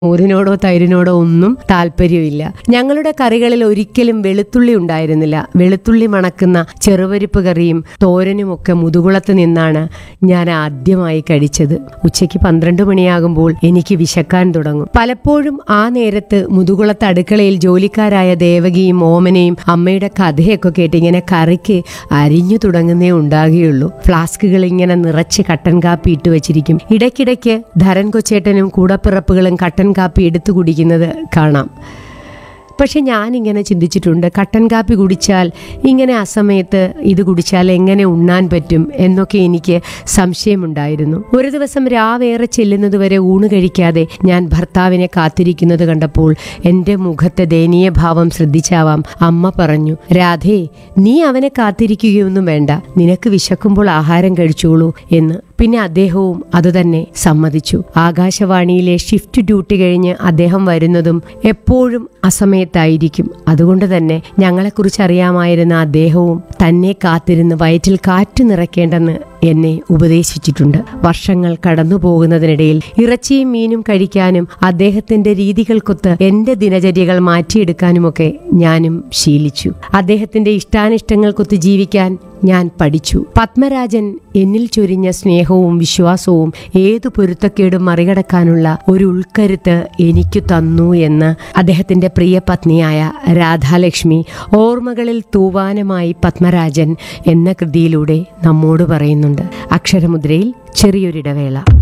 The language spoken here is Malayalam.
മോരിനോടോ തൈരിനോടോ ഒന്നും താല്പര്യമില്ല ഞങ്ങളുടെ കറികളിൽ ഒരിക്കലും വെളുത്തുള്ളി ഉണ്ടായിരുന്നില്ല വെളുത്തുള്ളി മണക്കുന്ന ചെറുപരിപ്പ് കറിയും തോരനും ഒക്കെ മുതുകുളത്ത് നിന്നാണ് ഞാൻ ആദ്യമായി കഴിച്ചത് ഉച്ചയ്ക്ക് പന്ത്രണ്ട് മണിയാകുമ്പോൾ എനിക്ക് വിശക്കാൻ തുടങ്ങും പലപ്പോഴും ആ നേരത്ത് മുതുകുളത്ത് അടുക്കളയിൽ ജോലിക്കാരായ ദേവകിയും ഓമനയും അമ്മയുടെ കഥയൊക്കെ കേട്ട് ഇങ്ങനെ കറിക്ക് അരിഞ്ഞു തുടങ്ങുന്നേ ഉണ്ടാകുകയുള്ളൂ ഫ്ലാസ്കുകൾ ഇങ്ങനെ നിറച്ച് കട്ടൻ കാപ്പി ഇട്ട് വെച്ചിരിക്കും ഇടയ്ക്കിടയ്ക്ക് ധരൻ കൊച്ചേട്ടനും കൂടപ്പിറപ്പുകളും കട്ടൻ കാപ്പി എടുത്തു കുടിക്കുന്നത് കാണാം പക്ഷെ ഞാനിങ്ങനെ ചിന്തിച്ചിട്ടുണ്ട് കട്ടൻ കാപ്പി കുടിച്ചാൽ ഇങ്ങനെ അസമയത്ത് ഇത് കുടിച്ചാൽ എങ്ങനെ ഉണ്ണാൻ പറ്റും എന്നൊക്കെ എനിക്ക് സംശയമുണ്ടായിരുന്നു ഒരു ദിവസം രാവേറെ ചെല്ലുന്നത് വരെ ഊണ് കഴിക്കാതെ ഞാൻ ഭർത്താവിനെ കാത്തിരിക്കുന്നത് കണ്ടപ്പോൾ എൻ്റെ മുഖത്തെ ദയനീയ ഭാവം ശ്രദ്ധിച്ചാവാം അമ്മ പറഞ്ഞു രാധേ നീ അവനെ കാത്തിരിക്കുകയൊന്നും വേണ്ട നിനക്ക് വിശക്കുമ്പോൾ ആഹാരം കഴിച്ചോളൂ എന്ന് പിന്നെ അദ്ദേഹവും അതുതന്നെ സമ്മതിച്ചു ആകാശവാണിയിലെ ഷിഫ്റ്റ് ഡ്യൂട്ടി കഴിഞ്ഞ് അദ്ദേഹം വരുന്നതും എപ്പോഴും അസമയത്തായിരിക്കും അതുകൊണ്ട് തന്നെ ഞങ്ങളെക്കുറിച്ച് അറിയാമായിരുന്ന അദ്ദേഹവും തന്നെ കാത്തിരുന്ന് വയറ്റിൽ കാറ്റ് നിറയ്ക്കേണ്ടെന്ന് എന്നെ ഉപദേശിച്ചിട്ടുണ്ട് വർഷങ്ങൾ കടന്നു പോകുന്നതിനിടയിൽ ഇറച്ചിയും മീനും കഴിക്കാനും അദ്ദേഹത്തിന്റെ രീതികൾക്കൊത്ത് എന്റെ ദിനചര്യകൾ മാറ്റിയെടുക്കാനുമൊക്കെ ഞാനും ശീലിച്ചു അദ്ദേഹത്തിന്റെ ഇഷ്ടാനിഷ്ടങ്ങൾക്കൊത്ത് ജീവിക്കാൻ ഞാൻ പഠിച്ചു പത്മരാജൻ എന്നിൽ ചൊരിഞ്ഞ സ്നേഹവും വിശ്വാസവും ഏതു പൊരുത്തക്കേടും മറികടക്കാനുള്ള ഒരു ഉൾക്കരുത്ത് എനിക്ക് തന്നു എന്ന് അദ്ദേഹത്തിന്റെ പ്രിയ പത്നിയായ രാധാലക്ഷ്മി ഓർമ്മകളിൽ തൂവാനമായി പത്മരാജൻ എന്ന കൃതിയിലൂടെ നമ്മോട് പറയുന്നുണ്ട് അക്ഷരമുദ്രയിൽ ചെറിയൊരിടവേള